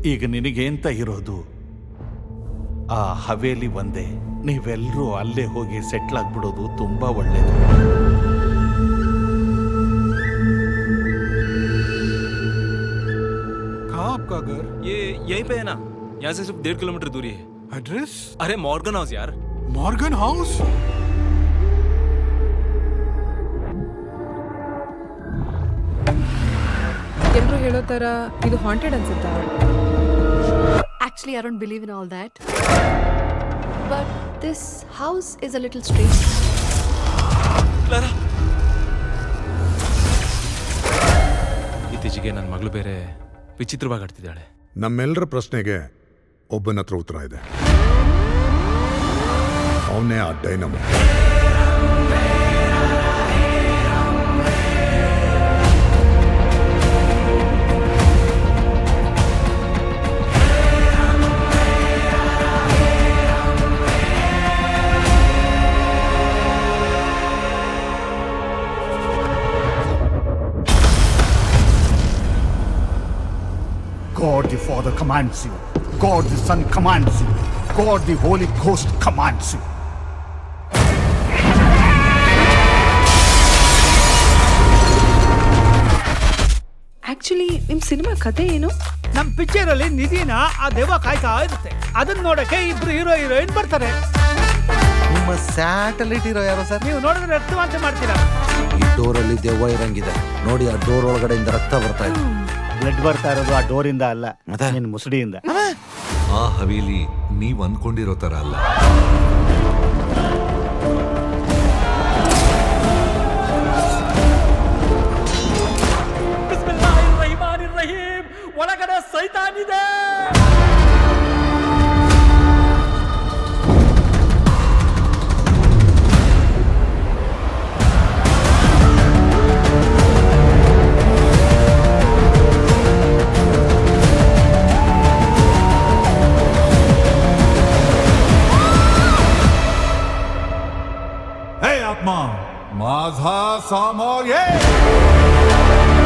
ಈಗ ನಿನಗೇಂತ ಇರೋದು ಆ ಹವೇಲಿ ಒಂದೇ ನೀವೆಲ್ಲರೂ ಅಲ್ಲೇ ಹೋಗಿ ಸೆಟ್ಲ್ ಆಗ್ಬಿಡೋದು ತುಂಬಾ ಒಳ್ಳೇದು कहाँ आपका घर ये यहीं पे है ना यहाँ से सिर्फ डेढ़ किलोमीटर दूरी है एड्रेस अरे मॉर्गन हाउस यार मॉर्गन हाउस ಎಲ್ರು ಹೇಳೋ ತರ ಇದು ಹಾಂಟೆಡ್ ಅನ್ಸುತ್ತಾ Actually, I don't believe in all that. But this house is a little strange. Clara ಇತ್ತೀಚೆಗೆ ನನ್ನ ಮಗಳು ಬೇರೆ ವಿಚಿತ್ರವಾಗಿ ಆಡ್ತಿದ್ದಾಳೆ ನಮ್ಮೆಲ್ಲರ ಪ್ರಶ್ನೆಗೆ ಒಬ್ಬನ ಹತ್ರ ಉತ್ತರ ಇದೆ ಅವನೇ ಆ dynamo God the Father commands you. God the Son commands you. God the Holy Ghost commands you. Actually ನಿಮ್ ಸಿನಿಮಾ ಕತೆ ಏನು ನಮ್ ಪಿಕ್ಚರ್ ಅಲ್ಲಿ ನಿಧಿನ ಆ ದೆವ್ವ ಕಾಯ್ತಾ ಇರುತ್ತೆ ಅದನ್ನ ನೋಡಕ್ಕೆ ಇಬ್ರು ಹೀರೋ ಹೀರೋಯಿನ್ ಬರ್ತಾರೆ ನಿಮ್ಮ ಸ್ಯಾಟಲೈಟ್ ಇರೋ ಯಾರೋ ಸರ್ ನೀವು ನೋಡಿದ್ರೆ ರಕ್ತವಾಂತಿ ಮಾಡ್ತೀರಾ ಈ ಡೋರಲ್ಲಿ ದೆವ್ವ ಇರಂಗಿದೆ ನೋಡಿ ಆ ಡೋರ್ ಒಳಗಡೆಯಿಂದ ರಕ್ತ ಬರ್ತಾ ಇದೆ ಬ್ಲಡ್ ಬರ್ತಾ ಇರೋದು ಆ ಡೋರಿಂದ ಅಲ್ಲ ಮತ್ತೆ? ನಿನ್ ಮುಸುಡಿಯಿಂದ ಆ ಹವೇಲಿ ನೀವ್ ಅನ್ಕೊಂಡಿರೋ ತರ ಅಲ್ಲ ಒಳಗಡೆ ಸೈತಾನ್ ಇದೆ हे आत्मा माझा समोर ये